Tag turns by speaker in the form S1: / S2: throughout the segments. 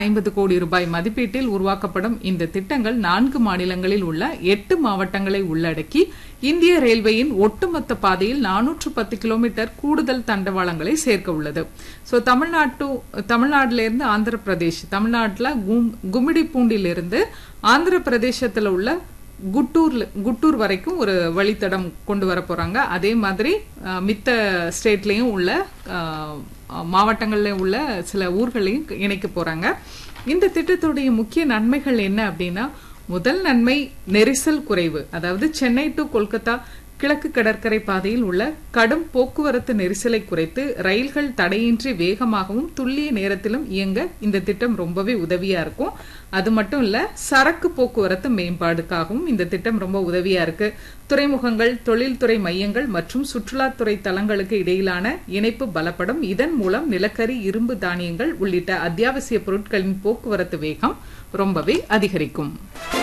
S1: ஐம்பது கோடி ரூபாய் மதிப்பீட்டில் உருவாக்கப்படும் இந்த திட்டங்கள் நான்கு மாநிலங்களில் உள்ள எட்டு மாவட்டங்களை உள்ளடக்கி இந்திய ரயில்வேயின் ஒட்டுமொத்த பாதையில் நானூற்று பத்து கிலோமீட்டர் கூடுதல் தண்டவாளங்களை சேர்க்க உள்ளது ஸோ தமிழ்நாட்டு தமிழ்நாட்டில இருந்து ஆந்திர பிரதேஷ் தமிழ்நாட்டில் கும்மிடிப்பூண்டிலிருந்து ஆந்திர பிரதேசத்தில் உள்ள குட்டூர்ல குட்டூர் வரைக்கும் ஒரு வழித்தடம் கொண்டு வர போறாங்க அதே மாதிரி அஹ், மித்த ஸ்டேட்லயும் உள்ள அஹ், மாவட்டங்கள்ல உள்ள சில ஊர்களையும் இணைக்க போறாங்க இந்த திட்டத்துடைய முக்கிய நன்மைகள் என்ன அப்படின்னா முதல் நன்மை நெரிசல் குறைவு அதாவது சென்னை டு கொல்கத்தா கிழக்கு கடற்கரை பாதையில் உள்ள கடும் போக்குவரத்து நெரிசலை குறைத்து ரயில்கள் தடையின்றி வேகமாகவும் துல்லிய நேரத்திலும் இயங்க இந்த திட்டம் ரொம்பவே உதவியா இருக்கும் அது மட்டும் இல்ல சரக்கு போக்குவரத்து மேம்பாடுக்காகவும் இந்த திட்டம் ரொம்ப உதவியா இருக்கு துறைமுகங்கள் தொழில்துறை மையங்கள் மற்றும் சுற்றுலாத்துறை தளங்களுக்கு இடையிலான இணைப்பு பலப்படும் இதன் மூலம் நிலக்கரி இரும்பு தானியங்கள் உள்ளிட்ட அத்தியாவசிய பொருட்களின் போக்குவரத்து வேகம் ரொம்பவே அதிகரிக்கும்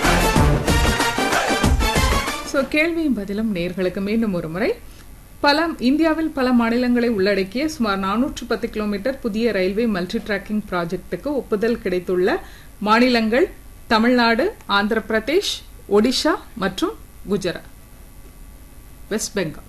S1: ஸோ கேள்வியும் பதிலும் நேர்களுக்கு மீண்டும் ஒரு முறை பல இந்தியாவில் பல மாநிலங்களை உள்ளடக்கிய சுமார் நானூற்று பத்து கிலோமீட்டர் புதிய ரயில்வே மல்டி டிராக்கிங் ப்ராஜெக்டுக்கு ஒப்புதல் கிடைத்துள்ள மாநிலங்கள் தமிழ்நாடு ஆந்திர பிரதேஷ் ஒடிஷா மற்றும் குஜராத் வெஸ்ட் பெங்கால்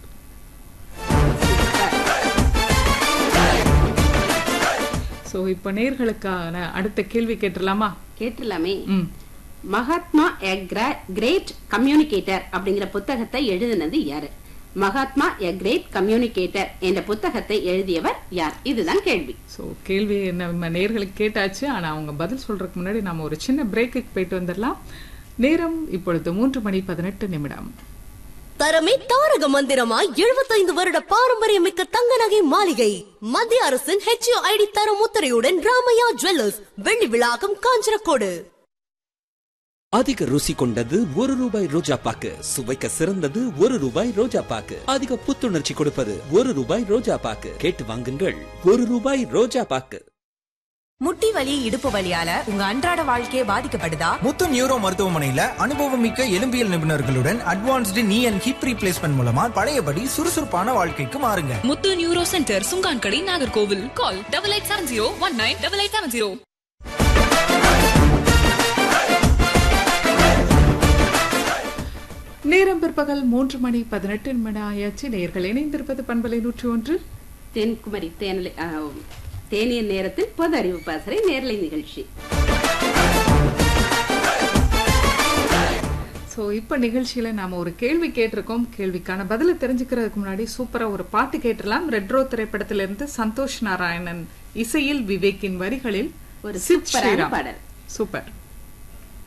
S1: ஸோ இப்போ நேர்களுக்கான அடுத்த கேள்வி கேட்டுடலாமா
S2: கேட்டுலாமே
S1: ம்
S2: மகாத்மா எ கிரேட் கம்யூனிகேட்டர் அப்படிங்கிற புத்தகத்தை எழுதினது யாரு மகாத்மா எ கிரேட் கம்யூனிகேட்டர் என்ற புத்தகத்தை எழுதியவர் யார் இதுதான் கேள்வி
S1: ஸோ கேள்வி நம்ம நேர்களுக்கு கேட்டாச்சு ஆனா அவங்க பதில் சொல்றதுக்கு முன்னாடி நாம ஒரு சின்ன பிரேக்குக்கு போயிட்டு வந்துடலாம் நேரம் இப்பொழுது மூன்று மணி பதினெட்டு நிமிடம்
S3: தரமே தாரக மந்திரமாய் 75 வருட பாரம்பரியமிக்க தங்க நகை மாளிகை மத்திய அரசின் ஹெச்ஐடி தரம் முத்திரையுடன் ராமையா ஜுவல்லர்ஸ் வெள்ளி விழாக்கம் காஞ்சனக்கோடு
S4: அதிக ருசி கொண்டது ஒரு ரூபாய் ரோஜா பாக்கு சுவைக்க சிறந்தது ஒரு ரூபாய் ரோஜா பாக்கு அதிக புத்துணர்ச்சி கொடுப்பது ஒரு ரூபாய் ரோஜா பாக்கு கேட்டு வாங்குங்கள் ஒரு ரூபாய் ரோஜா பாக்கு
S5: முட்டி வலி இடுப்பு வலியால உங்க அன்றாட வாழ்க்கையே பாதிக்கப்படுதா
S6: முத்து நியூரோ மருத்துவமனையில அனுபவமிக்க எலும்பியல் நிபுணர்களுடன் அட்வான்ஸ்டு நீ அண்ட் ஹிப் ரீப்ளேஸ்மெண்ட் மூலமா பழையபடி சுறுசுறுப்பான வாழ்க்கைக்கு மாறுங்க
S7: Muthu neuro centre Sungankadai Nagercoil call double eight seven zero one nine double eight seven zero
S1: நேரம் பிற்பகல் மூன்று மணி பதினெட்டு நிமிடம் ஆயாச்சு நேர்கள் இணைந்திருப்பது பண்பலை நூற்றி ஒன்று
S2: தென்குமரி தேனலை ஆ, தேனியர் நேரத்தில் பொது அறிவு பாசறை நேரலை நிகழ்ச்சி
S1: ஸோ இப்போ நிகழ்ச்சியில நாம ஒரு கேள்வி கேட்டிருக்கோம் கேள்விக்கான பதிலை தெரிஞ்சுக்கிறதுக்கு முன்னாடி சூப்பரா ஒரு பாட்டு கேட்டுடலாம் ரெட்ரோ திரைப்படத்திலிருந்து சந்தோஷ் நாராயணன் இசையில் விவேக்கின் வரிகளில்
S2: ஒரு
S1: சித்
S2: சூப்பரான
S1: ஸ்ரீராம்.
S2: பாடல்.
S1: சூப்பர்